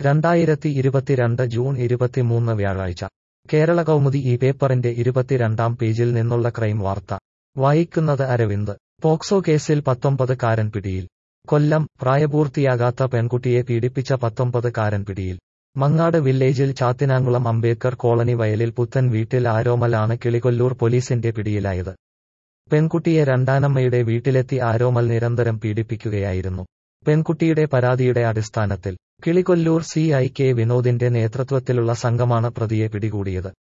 രണ്ടായിരത്തി ഇരുപത്തിരണ്ട് ജൂൺ ഇരുപത്തിമൂന്ന് വ്യാഴാഴ്ച കേരള കൗമുദി ഈ പേപ്പറിന്റെ ഇരുപത്തിരണ്ടാം പേജിൽ നിന്നുള്ള ക്രൈം വാർത്ത വായിക്കുന്നത് അരവിന്ദ് പോക്സോ കേസിൽ പത്തൊമ്പത് കാരൻ പിടിയിൽ കൊല്ലം പ്രായപൂർത്തിയാകാത്ത പെൺകുട്ടിയെ പീഡിപ്പിച്ച പത്തൊമ്പത് കാരൻ പിടിയിൽ മങ്ങാട് വില്ലേജിൽ ചാത്തിനാങ്കുളം അംബേദ്കർ കോളനി വയലിൽ പുത്തൻ വീട്ടിൽ ആരോമലാണ് കിളികൊല്ലൂർ പോലീസിന്റെ പിടിയിലായത് പെൺകുട്ടിയെ രണ്ടാനമ്മയുടെ വീട്ടിലെത്തി ആരോമൽ നിരന്തരം പീഡിപ്പിക്കുകയായിരുന്നു പെൺകുട്ടിയുടെ പരാതിയുടെ അടിസ്ഥാനത്തിൽ കിളികൊല്ലൂർ സി ഐ കെ വിനോദിന്റെ നേതൃത്വത്തിലുള്ള സംഘമാണ് പ്രതിയെ പിടികൂടിയത്